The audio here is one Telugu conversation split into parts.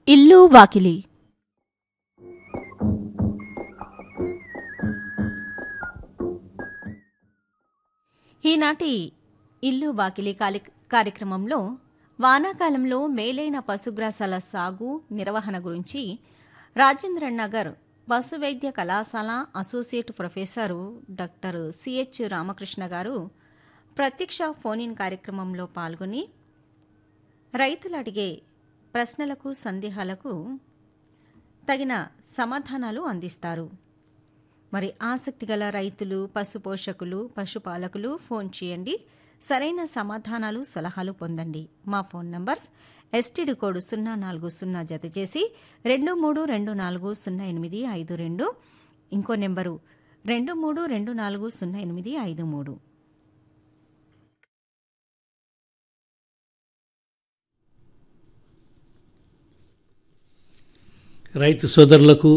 ఇల్లు వాకిలి ఈనాటి ఇల్లు వాకిలి కాలి కార్యక్రమంలో వానాకాలంలో మేలైన పశుగ్రాసాల సాగు నిర్వహణ గురించి రాజేంద్ర నగర్ పశు వైద్య కళాశాల associate professor doctor CH Ramakrishna garu ప్రత్యక్ష ఫోన్ ఇన్ కార్యక్రమంలో పాల్గొని రైతులు అడిగే ప్రశ్నలకు సందేహాలకు తగిన సమాధానాలు అందిస్తారు మరి ఆసక్తిగల రైతులు పశు పోషకులు పశుపాలకులు ఫోన్ చేయండి సరైన సమాధానాలు సలహాలు పొందండి మా ఫోన్ నంబర్స్ ఎస్టీడీ కోడ్ సున్నా నాలుగు సున్నా జత చేసి రెండు మూడు రెండు నాలుగు సున్నా ఎనిమిది ఐదు రెండు ఇంకో నెంబరు రెండు మూడు రెండు నాలుగు సున్నా ఎనిమిది ఐదు మూడు రైతు సోదరులకు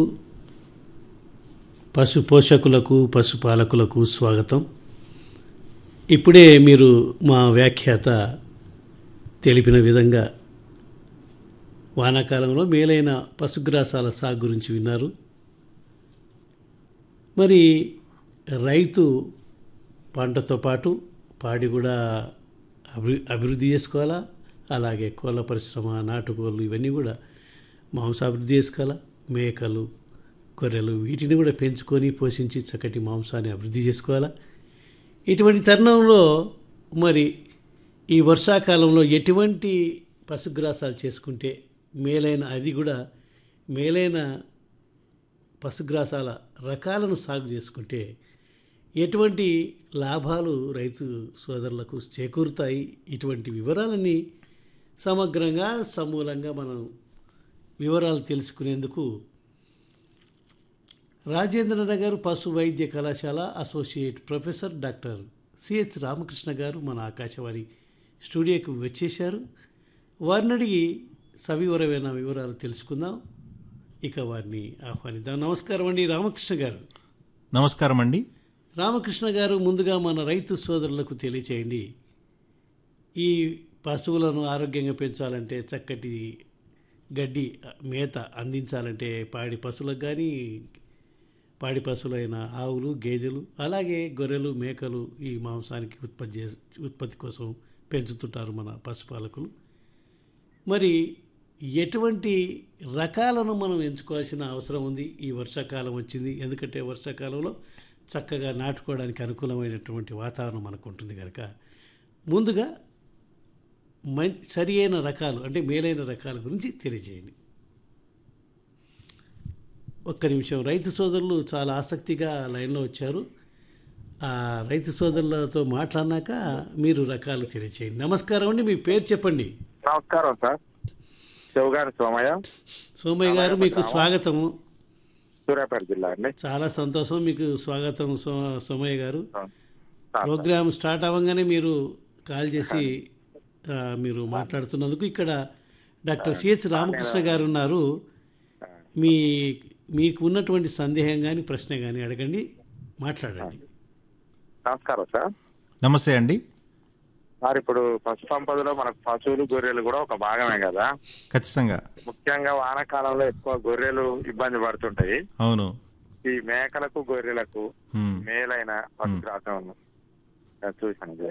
పశు పోషకులకు పశుపాలకులకు స్వాగతం ఇప్పుడే మీరు మా వ్యాఖ్యాత తెలిపిన విధంగా వానాకాలంలో మేలైన పశుగ్రాసాల సాగు గురించి విన్నారు మరి రైతు పంటతో పాటు పాడి కూడా అభి అభివృద్ధి చేసుకోవాలా అలాగే కోళ్ళ పరిశ్రమ నాటుకోళ్ళు ఇవన్నీ కూడా మాంసాభివృద్ధి చేసుకోవాలా మేకలు గొర్రెలు వీటిని కూడా పెంచుకొని పోషించి చక్కటి మాంసాన్ని అభివృద్ధి చేసుకోవాలా ఇటువంటి తరుణంలో మరి ఈ వర్షాకాలంలో ఎటువంటి పశుగ్రాసాలు చేసుకుంటే మేలైన అది కూడా మేలైన పశుగ్రాసాల రకాలను సాగు చేసుకుంటే ఎటువంటి లాభాలు రైతు సోదరులకు చేకూరుతాయి ఇటువంటి వివరాలన్నీ సమగ్రంగా సమూలంగా మనం వివరాలు తెలుసుకునేందుకు రాజేంద్ర నగర్ పశు వైద్య కళాశాల associate professor doctor CH Ramakrishna garu మన ఆకాశవాణి స్టూడియోకి వచ్చేశారు వారిని అడిగి సవివరమైన వివరాలు తెలుసుకుందాం ఇక వారిని ఆహ్వానిద్దాం నమస్కారం అండి రామకృష్ణ గారు నమస్కారం అండి రామకృష్ణ గారు ముందుగా మన రైతు సోదరులకు తెలియచేయండి ఈ పశువులను ఆరోగ్యంగా పెంచాలంటే చక్కటి గడ్డి మేత అందించాలంటే పాడి పశువులకు కానీ పాడి పశువులైన ఆవులు గేదెలు అలాగే గొర్రెలు మేకలు ఈ మాంసానికి ఉత్పత్తి చే ఉత్పత్తి కోసం పెంచుతుంటారు మన పశుపాలకులు మరి ఎటువంటి రకాలను మనం ఎంచుకోవాల్సిన అవసరం ఉంది ఈ వర్షాకాలం వచ్చింది ఎందుకంటే వర్షాకాలంలో చక్కగా నాటుకోవడానికి అనుకూలమైనటువంటి వాతావరణం మనకు ఉంటుంది కనుక ముందుగా మం సరి అయిన రకాలు అంటే మేలైన రకాల గురించి తెలియజేయండి ఒక్క నిమిషం రైతు సోదరులు చాలా ఆసక్తిగా లైన్లో వచ్చారు ఆ రైతు సోదరులతో మాట్లాడినాక మీరు రకాలు తెలియచేయండి నమస్కారం అండి మీ పేరు చెప్పండి నమస్కారం సార్ శివగారి సోమయ్య సోమయ్య గారు మీకు స్వాగతము సూర్యాపేట జిల్లా అండి చాలా సంతోషం మీకు స్వాగతం సో సోమయ్య గారు సార్, సార్. ప్రోగ్రామ్ స్టార్ట్ అవ్వగానే మీరు కాల్ చేసి ఆ, మీరు మాట్లాడుతున్నందుకు ఇక్కడ డాక్టర్ సిహెచ్ రామకృష్ణ గారు ఉన్నారు మీ మీకు ఉన్నటువంటి సందేహం కానీ ప్రశ్న కానీ అడగండి మాట్లాడండి నమస్కారం సార్ నమస్తే అండి సార్ ఇప్పుడు పశు సంపదలో మనకు పశువులు గొర్రెలు కూడా ఒక భాగమే కదా ఖచ్చితంగా ముఖ్యంగా వానాకాలంలో ఎక్కువ గొర్రెలు ఇబ్బంది పడుతుంటాయి అవును ఈ మేకలకు గొర్రెలకు ఉమ్, మేలైన పశుగ్రాసం చూసాను